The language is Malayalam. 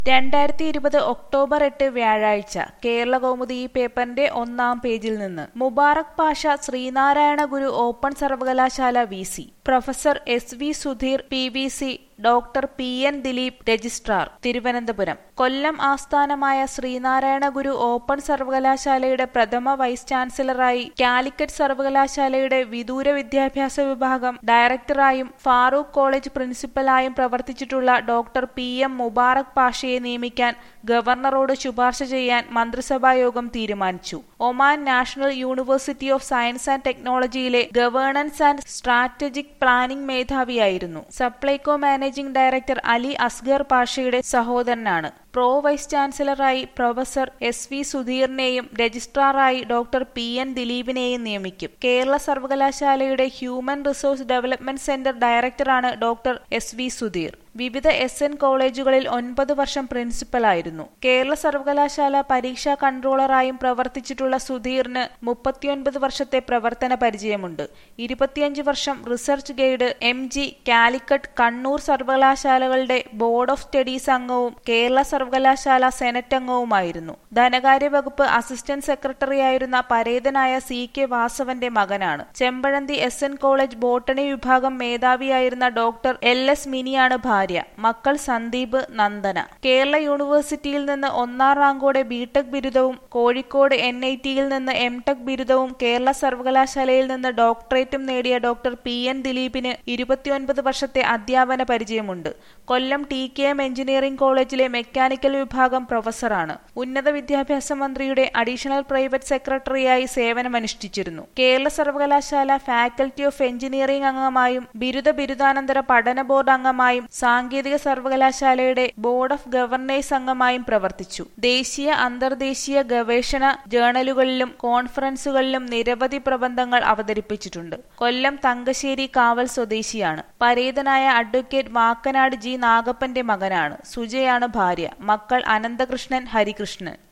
രണ്ടായിരത്തി ഇരുപത് ഒക്ടോബർ എട്ട് വ്യാഴാഴ്ച കേരള കൗമുദി ഈ പേപ്പറിന്റെ ഒന്നാം പേജിൽ നിന്ന് മുബാറക് പാഷ ശ്രീനാരായണ ഗുരു ഓപ്പൺ സർവകലാശാല V C professor S V Sudheer P V C doctor P N Dileep registrar Thiruvananthapuram Kollam ആസ്ഥാനമായ ശ്രീനാരായണ ഗുരു ഓപ്പൺ സർവകലാശാലയുടെ പ്രഥമ വൈസ് ചാൻസലറായി കാലിക്കറ്റ് സർവകലാശാലയുടെ വിദൂര വിദ്യാഭ്യാസ വിഭാഗം ഡയറക്ടറായും ഫാറൂഖ് കോളേജ് പ്രിൻസിപ്പലായും പ്രവർത്തിച്ചിട്ടുള്ള ഡോക്ടർ പി എം മുബാറക് പാഷയെ നിയമിക്കാൻ ഗവർണറോട് ശുപാർശ ചെയ്യാൻ മന്ത്രിസഭായോഗം തീരുമാനിച്ചു Oman national university of science and ടെക്നോളജിയിലെ ഗവേണൻസ് ആൻഡ് സ്ട്രാറ്റജിക് പ്ലാനിംഗ് മേധാവിയായിരുന്നു സപ്ലൈകോ മാനേജിംഗ് ഡയറക്ടർ അലി അസ്ഗർ പാഷയുടെ സഹോദരനാണ് പ്രോ വൈസ് ചാൻസലറായി പ്രൊഫസർ എസ് വി സുധീറിനെയും രജിസ്ട്രാറായി ഡോക്ടർ പി എൻ ദിലീപിനെയും നിയമിക്കും കേരള സർവകലാശാലയുടെ ഹ്യൂമൻ റിസോഴ്സ് ഡെവലപ്മെന്റ് സെന്റർ ഡയറക്ടറാണ് ഡോക്ടർ എസ് വി സുധീർ വിവിധ എസ് എൻ കോളേജുകളിൽ ഒൻപത് വർഷം പ്രിൻസിപ്പലായിരുന്നു കേരള സർവകലാശാല പരീക്ഷാ കൺട്രോളറായും പ്രവർത്തിച്ചിട്ടുള്ള സുധീറിന് മുപ്പത്തിയൊൻപത് വർഷത്തെ പ്രവർത്തന പരിചയമുണ്ട് ഇരുപത്തിയഞ്ച് വർഷം research guide M G Calicut Kannur സർവകലാശാലകളുടെ ബോർഡ് ഓഫ് സ്റ്റഡീസ് അംഗവും കേരള സർവകലാശാല സെനറ്റ് അംഗവുമായിരുന്നു ധനകാര്യ വകുപ്പ് അസിസ്റ്റന്റ് സെക്രട്ടറിയായിരുന്ന പരേതനായ സി കെ വാസവന്റെ മകനാണ് Chempazhanthy S N college botany വിഭാഗം മേധാവിയായിരുന്ന ഡോക്ടർ എൽ എസ് മിനിയാണ് ഭാര്യ മക്കൾ സന്ദീപ് നന്ദന കേരള യൂണിവേഴ്സിറ്റിയിൽ നിന്ന് ഒന്നാം റാങ്കോടെ ബിടെക് ബിരുദവും കോഴിക്കോട് എൻ ഐ ടിയിൽ നിന്ന് എം ടെക് ബിരുദവും കേരള സർവകലാശാലയിൽ നിന്ന് ഡോക്ടറേറ്റും നേടിയ ഡോക്ടർ പി എൻ ദിലീപിന് ഇരുപത്തിയൊൻപത് വർഷത്തെ അധ്യാപന പരിചയമുണ്ട് Kollam T K M engineering കോളേജിലെ മെക്കാനിക്കൽ വിഭാഗം പ്രൊഫസറാണ് ഉന്നത വിദ്യാഭ്യാസ മന്ത്രിയുടെ അഡീഷണൽ പ്രൈവറ്റ് സെക്രട്ടറിയായി സേവനമനുഷ്ഠിച്ചിരുന്നു കേരള സർവകലാശാല ഫാക്കൽറ്റി ഓഫ് എഞ്ചിനീയറിംഗ് അംഗമായും ബിരുദ ബിരുദാനന്തര പഠന ബോർഡ് അംഗമായും സാങ്കേതിക സർവകലാശാലയുടെ ബോർഡ് ഓഫ് ഗവർണേഴ്സ് അംഗമായും പ്രവർത്തിച്ചു ദേശീയ അന്തർദേശീയ ഗവേഷണ ജേണലുകളിലും കോൺഫറൻസുകളിലും നിരവധി പ്രബന്ധങ്ങൾ അവതരിപ്പിച്ചിട്ടുണ്ട് കൊല്ലം തങ്കശ്ശേരി കാവൽ സ്വദേശിയാണ് പരേതനായ അഡ്വക്കേറ്റ് വാക്കനാട് ജി നാഗപ്പന്റെ മകനാണ് സുജയാണ് ഭാര്യ മക്കൾ അനന്തകൃഷ്ണൻ ഹരികൃഷ്ണൻ